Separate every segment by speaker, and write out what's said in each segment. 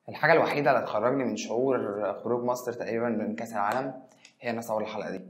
Speaker 1: الحاجة الوحيدة اللي هتخرجني من شعور خروج مصر تقريبا من كأس العالم هي إن أصور الحلقة دي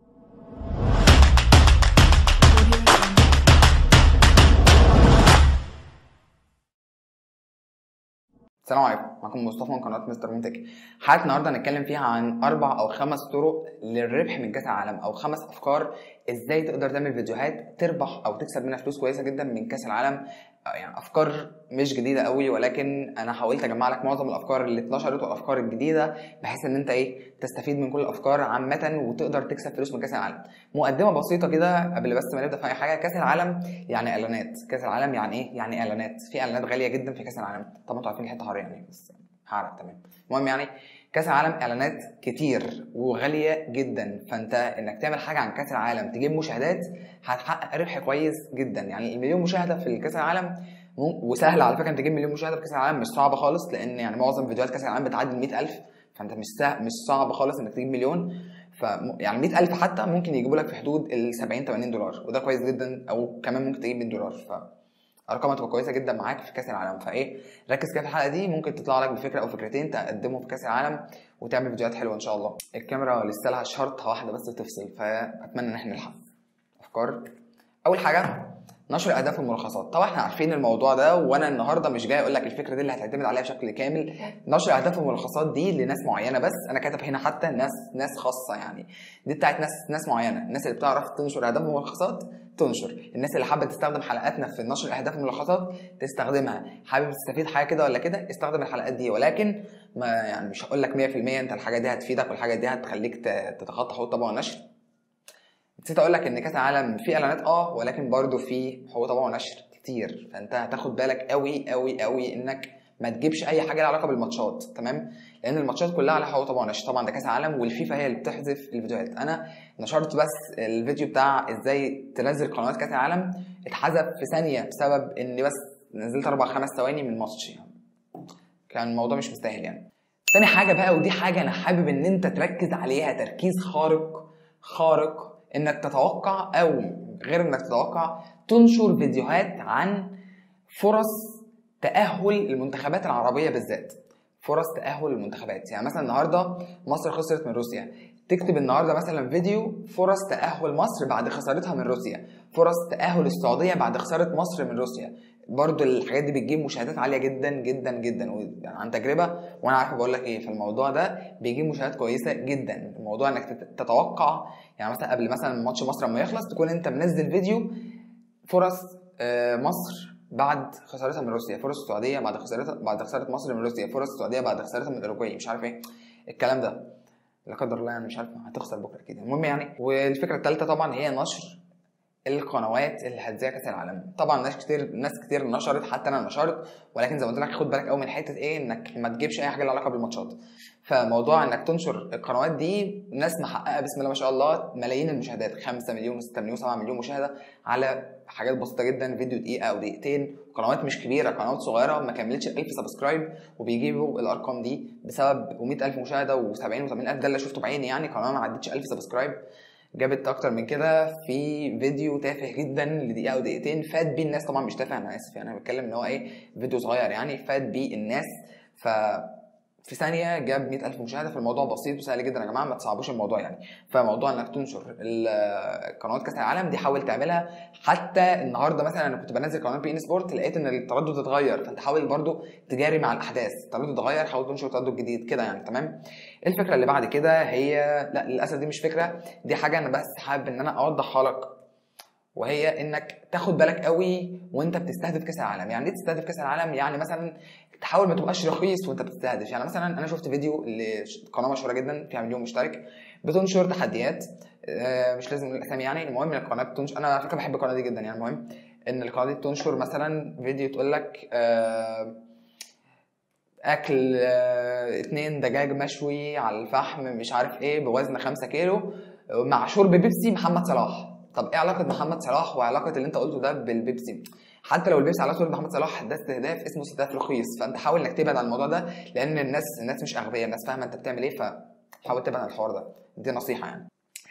Speaker 1: السلام عليكم معكم مصطفى من قناه مستر منتج حلقه النهارده هنتكلم فيها عن اربع او خمس طرق للربح من كاس العالم او خمس افكار ازاي تقدر تعمل فيديوهات تربح او تكسب منها فلوس كويسه جدا من كاس العالم يعني افكار مش جديده قوي ولكن انا حاولت اجمع لك معظم الافكار اللي اتنشرت والافكار الجديده بحيث ان انت ايه تستفيد من كل الافكار عامه وتقدر تكسب فلوس من كاس العالم مقدمه بسيطه كده قبل بس ما نبدا في اي حاجه كاس العالم يعني اعلانات كاس العالم يعني ايه يعني اعلانات في اعلانات غاليه جدا في كاس العالم طبعا انتوا عارفين الحته حر يعني بس هعرف تمام المهم يعني كاس العالم اعلانات كتير وغاليه جدا فانت انك تعمل حاجه عن كاس العالم تجيب مشاهدات هتحقق ربح كويس جدا يعني المليون مشاهده في كاس العالم وسهل على فكره انت تجيب مليون مشاهده في كاس العالم مش صعبه خالص لان يعني معظم فيديوهات كاس العالم بتعدي ال 100000 فانت مش سهل مش صعب خالص انك تجيب مليون ف يعني 100000 حتى ممكن يجيبوا لك في حدود ال 70 80 دولار وده كويس جدا او كمان ممكن تجيب 100 دولار ف ارقام هتبقى كويسه جدا معاك في كاس العالم فايه ركز كده في الحلقه دي ممكن تطلع لك بفكره او فكرتين تقدمهم في كاس العالم وتعمل فيديوهات حلوه ان شاء الله الكاميرا لسه لها شرطه واحده بس تفصل فاتمنى ان احنا نلحق افكار اول حاجه نشر الاهداف والملخصات طبعا احنا عارفين الموضوع ده وانا النهارده مش جاي اقول لك الفكره دي اللي هتعتمد عليها بشكل كامل نشر الاهداف والملخصات دي لناس معينه بس انا كاتب هنا حتى ناس ناس خاصه يعني دي بتاعت ناس ناس معينه الناس اللي بتعرف تنشر اهداف وملخصات تنشر الناس اللي حابه تستخدم حلقاتنا في نشر الاهداف والملخصات تستخدمها حابب تستفيد حاجه كده ولا كده استخدم الحلقات دي ولكن ما يعني مش هقول لك 100% انت الحاجه دي هتفيدك والحاجه دي هتخليك تتخطى حوض طبعا ونشر نسيت اقول لك ان كاس العالم فيه اعلانات اه ولكن برضه فيه حقوق طبع ونشر كتير فانت هتاخد بالك قوي قوي قوي انك ما تجيبش اي حاجه لها علاقه بالماتشات تمام لان الماتشات كلها عليها حقوق طبع ونشر طبعا ده كاس العالم والفيفا هي اللي بتحذف الفيديوهات انا نشرت بس الفيديو بتاع ازاي تنزل قنوات كاس العالم اتحذف في ثانيه بسبب اني بس نزلت اربع خمس ثواني من الماتش يعني كان الموضوع مش مستاهل يعني تاني حاجه بقى ودي حاجه انا حابب ان انت تركز عليها تركيز خارق خارق انك تتوقع او غير انك تتوقع تنشر فيديوهات عن فرص تأهل المنتخبات العربية بالذات فرص تأهل المنتخبات يعني مثلا النهارده مصر خسرت من روسيا تكتب النهارده مثلا فيديو فرص تأهل مصر بعد خسارتها من روسيا فرص تأهل السعودية بعد خسارة مصر من روسيا برضو الحاجات دي بتجيب مشاهدات عاليه جدا جدا جدا عن تجربه وانا عارف بقول لك ايه فالموضوع ده بيجيب مشاهدات كويسه جدا الموضوع انك تتوقع يعني مثلا قبل مثلا ماتش مصر لما يخلص تكون انت منزل فيديو فرص مصر بعد خسارتها من روسيا فرص السعوديه بعد خسارتها بعد خساره مصر من روسيا فرص السعوديه بعد خسارتها من الاوروجواي مش عارف ايه الكلام ده لا قدر الله يعني مش عارف هتخسر بكره اكيد المهم يعني والفكره الثالثه طبعا هي نشر القنوات اللي هتذيع كاس العالم طبعا ناس كتير ناس كتير نشرت حتى انا نشرت ولكن زي ما قلت لك خد بالك قوي من حته ايه انك ما تجيبش اي حاجه لها علاقه بالماتشات فموضوع انك تنشر القنوات دي ناس محققه بسم الله ما شاء الله ملايين المشاهدات 5 مليون 6 مليون 7 مليون مشاهده على حاجات بسيطه جدا فيديو دقيقه او دقيقتين قنوات مش كبيره قنوات صغيره ما كملتش 1000 سبسكرايب وبيجيبوا الارقام دي بسبب و100000 مشاهده و70 و80000 ده اللي شفته بعيني يعني قناه ما عدتش 1000 سبسكرايب جابت اكتر من كده في فيديو تافه جدا لدقيقه او دقيقتين فات بيه الناس طبعا مش تافه انا اسف يعني انا بتكلم ان هو ايه فيديو صغير يعني فات بيه الناس ف في ثانيه جاب 100000 مشاهده فالموضوع بسيط وسهل جدا يا جماعه ما تصعبوش الموضوع يعني فموضوع انك تنشر قنوات كاس العالم دي حاول تعملها حتى النهارده مثلا انا كنت بنزل قناه بي ان سبورت لقيت ان التردد اتغير فانت حاول برضو تجاري مع الاحداث التردد اتغير حاول تنشر تردد جديد كده يعني تمام الفكره اللي بعد كده هي لا للاسف دي مش فكره دي حاجه انا بس حابب ان انا اوضحها لك وهي انك تاخد بالك قوي وانت بتستهدف كاس العالم يعني ايه تستهدف كاس العالم يعني مثلا تحاول ما تبقاش رخيص وانت بتستهدف يعني مثلا انا شفت فيديو لقناه مشهوره جدا فيها مليون مشترك بتنشر تحديات مش لازم الاسامي يعني المهم ان القناه بتنشر انا على فكره بحب القناه دي جدا يعني المهم ان القناه دي بتنشر مثلا فيديو تقول لك اكل اتنين دجاج مشوي على الفحم مش عارف ايه بوزن خمسة كيلو مع شرب بيبسي محمد صلاح طب ايه علاقه محمد صلاح وعلاقه اللي انت قلته ده بالبيبسي حتى لو البيبسي علاقته بمحمد صلاح ده استهداف اسمه استهداف رخيص فانت حاول انك تبعد عن الموضوع ده لان الناس الناس مش اغبياء الناس فاهمه انت بتعمل ايه فحاول تبعد عن الحوار ده دي نصيحه يعني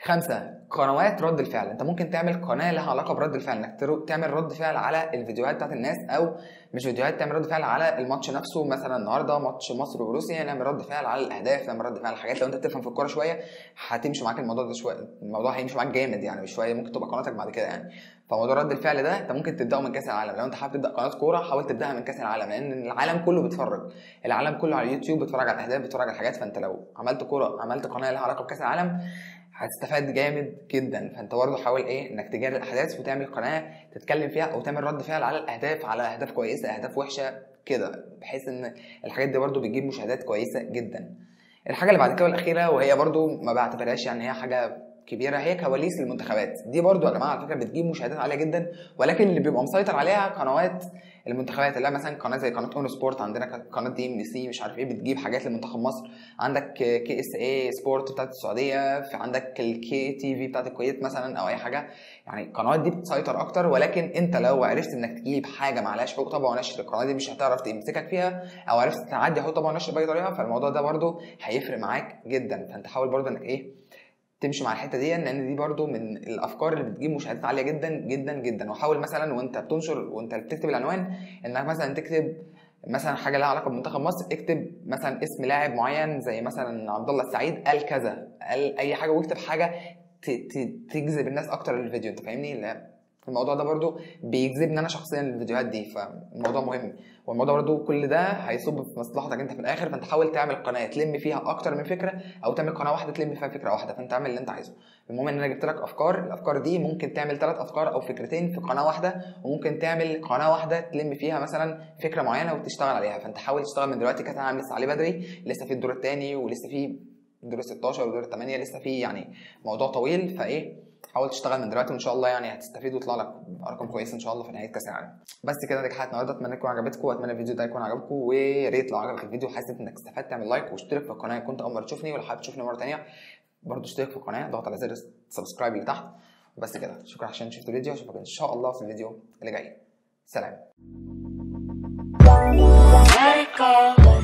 Speaker 1: خمسة قنوات رد الفعل انت ممكن تعمل قناه لها علاقه برد الفعل انك ترو- تعمل رد فعل على الفيديوهات بتاعت الناس او مش فيديوهات تعمل رد فعل على الماتش نفسه مثلا النهارده ماتش مصر وروسيا نعمل رد فعل على الاهداف نعمل رد فعل على الحاجات لو انت بتفهم في الكوره شويه هتمشي معاك الموضوع ده شويه الموضوع هيمشي معاك جامد يعني مش شويه ممكن تبقى قناتك بعد كده يعني فموضوع رد الفعل ده انت ممكن تبداه من كاس العالم لو انت حابب تبدا قناه كوره حاول تبداها من كاس العالم لان العالم كله بيتفرج العالم كله على اليوتيوب بيتفرج على الاهداف بيتفرج على الحاجات فانت لو عملت كوره عملت قناه لها علاقه بكاس العالم هتستفاد جامد جدا فانت برضه حاول ايه انك تجاري الاحداث وتعمل قناه تتكلم فيها او تعمل رد فعل على الاهداف على اهداف كويسه اهداف وحشه كده بحيث ان الحاجات دي برضه بتجيب مشاهدات كويسه جدا الحاجه اللي بعد كده والاخيره وهي برضه ما بعتبرهاش يعني هي حاجه كبيره هي كواليس المنتخبات دي برضو يا جماعه على فكره بتجيب مشاهدات عاليه جدا ولكن اللي بيبقى مسيطر عليها قنوات المنتخبات اللي هي مثلا قناه زي قناه اون سبورت عندنا قناه دي ام سي مش عارف ايه بتجيب حاجات لمنتخب مصر عندك كي اس اي سبورت بتاعت السعوديه في عندك الكي تي في بتاعت الكويت مثلا او اي حاجه يعني القنوات دي بتسيطر اكتر ولكن انت لو عرفت انك تجيب حاجه معلهاش حقوق طبع ونشر القناه دي مش هتعرف تمسكك فيها او عرفت تعدي حقوق طبع ونشر باي طريقه فالموضوع ده برضو هيفرق معاك جدا فانت حاول برضو انك ايه تمشي مع الحته دي لان دي برضو من الافكار اللي بتجيب مشاهدات عاليه جدا جدا جدا وحاول مثلا وانت بتنشر وانت بتكتب العنوان انك مثلا تكتب مثلا حاجه لها علاقه بمنتخب مصر اكتب مثلا اسم لاعب معين زي مثلا عبد الله السعيد قال كذا قال اي حاجه واكتب حاجه ت- ت- تجذب الناس اكتر للفيديو انت فاهمني لا الموضوع ده برضو بيجذبني انا شخصيا للفيديوهات دي فالموضوع مهم والموضوع برضو كل ده هيصب في مصلحتك انت في الاخر فانت حاول تعمل قناه تلم فيها اكتر من فكره او تعمل قناه واحده تلم فيها فكره واحده فانت اعمل اللي انت عايزه المهم ان انا جبت لك افكار الافكار دي ممكن تعمل ثلاث افكار او فكرتين في قناه واحده وممكن تعمل قناه واحده تلم فيها مثلا فكره معينه وتشتغل عليها فانت حاول تشتغل من دلوقتي كاس العالم لسه عليه بدري لسه في الدور الثاني ولسه في دور ال 16 ودور الثمانيه لسه في يعني موضوع طويل فايه حاول تشتغل من دلوقتي وان شاء الله يعني هتستفيد ويطلع لك ارقام كويسه ان شاء الله في نهايه كاس العالم بس كده دي حلقه النهارده اتمنى تكون عجبتكم واتمنى الفيديو ده يكون عجبكم ويا ريت لو عجبك الفيديو حاسس انك استفدت تعمل لايك واشترك في القناه إن كنت اول مره تشوفني ولو حابب تشوفني مره ثانيه برضه اشترك في القناه ضغط على زر سبسكرايب اللي تحت وبس كده شكرا عشان شفت الفيديو اشوفك ان شاء الله في الفيديو اللي جاي سلام
Speaker 2: Let it go.